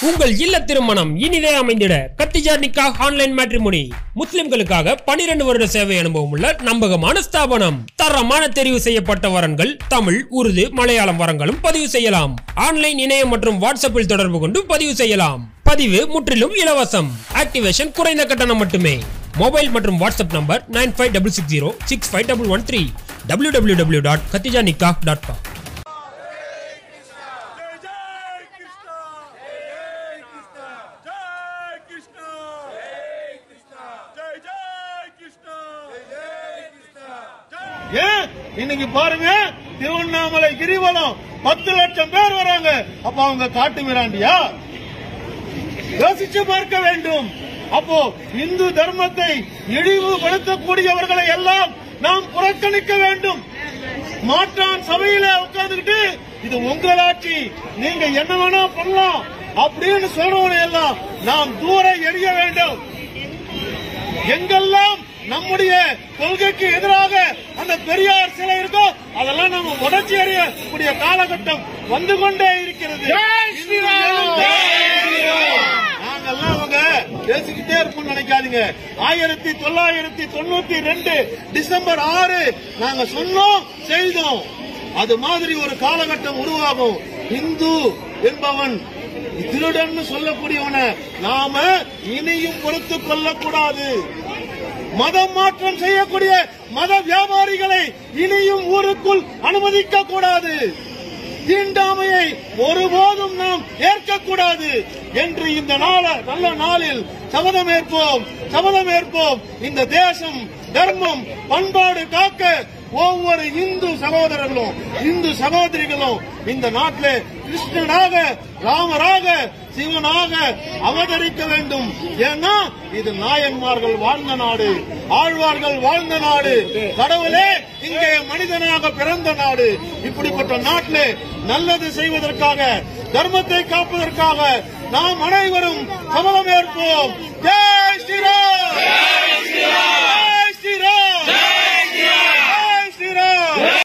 உங்கள் இல்ல திருமணம் இனிதே அமைந்திட கத்திஜார் நிக்கா ஆன்லைன் மேட்ரிமோனி முஸ்லிம்களுக்காக 12 வருட சேவை அனுபவம் உள்ள நம்பகமான ஸ்தாபனம் தரமான தெரிவு செய்யப்பட்ட வரன்கள் தமிழ் உருது மலையாளம் வரங்களும் பதிவு செய்யலாம் ஆன்லைன் இணையம் மற்றும் வாட்ஸ்அப்பில் தொடர்பு கொண்டு பதிவு செய்யலாம் பதிவு முற்றிலும் இலவசம் ஆக்டிவேஷன் குறைந்த கட்டணம் மட்டுமே மொபைல் மற்றும் WhatsApp number nine five double six zero six five double one three W W W dot Khadija Nikah dot com जय कृष्ण जय कृष्ण जय जय कृष्ण जय कृष्ण ஏன் இன்னைக்கு பாருங்க திருவண்ணாமலை கிரிவலம் பத்து லட்சம் பேர் வராங்க அப்ப அவங்க காட்டு மிராண்டியா யோசிச்சு பார்க்க வேண்டும் அப்போ இந்து தர்மத்தை இழிவுபடுத்தக்கூடியவர்களை எல்லாம் நாம் புறக்கணிக்க வேண்டும் மாற்றான் சபையில உட்கார்ந்துகிட்டு இது உங்கள் ஆட்சி நீங்க என்ன வேணா பண்ணலாம் அப்படின்னு சொல்றவனை எல்லாம் நாம் தூர எறிய வேண்டும் எங்கெல்லாம் நம்முடைய கொள்கைக்கு எதிராக அந்த பெரியார் சிலை இருக்கோ அதெல்லாம் நம்ம உடச்சி எறியக்கூடிய காலகட்டம் வந்து கொண்டே இருக்கிறது நாங்கெல்லாம் அவங்க பேசிக்கிட்டே இருப்போம் நினைக்காதீங்க ஆயிரத்தி தொள்ளாயிரத்தி தொண்ணூத்தி ரெண்டு டிசம்பர் ஆறு நாங்க சொன்னோம் செய்தோம் அது மாதிரி ஒரு காலகட்டம் உருவாகும் இந்து என்பவன் திருடன்னு சொல்லக்கூடியவனை நாம இனியும் பொறுத்துக் கொள்ளக்கூடாது மதம் மாற்றம் செய்யக்கூடிய மத வியாபாரிகளை இனியும் ஊருக்குள் அனுமதிக்க கூடாது தீண்டாமையை ஒருபோதும் நாம் ஏற்கக்கூடாது என்று இந்த நாள நல்ல நாளில் சபதமேற்போம் சபதமேற்போம் இந்த தேசம் தர்மம் பண்பாடு காக்க ஒவ்வொரு இந்து சகோதரர்களும் இந்து சகோதரிகளும் இந்த நாட்டில் கிருஷ்ணனாக ராமராக சிவனாக அவதரிக்க வேண்டும் ஏன்னா இது நாயன்மார்கள் வாழ்ந்த நாடு ஆழ்வார்கள் வாழ்ந்த நாடு கடவுளே இங்கே மனிதனாக பிறந்த நாடு இப்படிப்பட்ட நாட்டிலே நல்லது செய்வதற்காக தர்மத்தை காப்பதற்காக நாம் அனைவரும் சபதமேற்போம் ஜெய்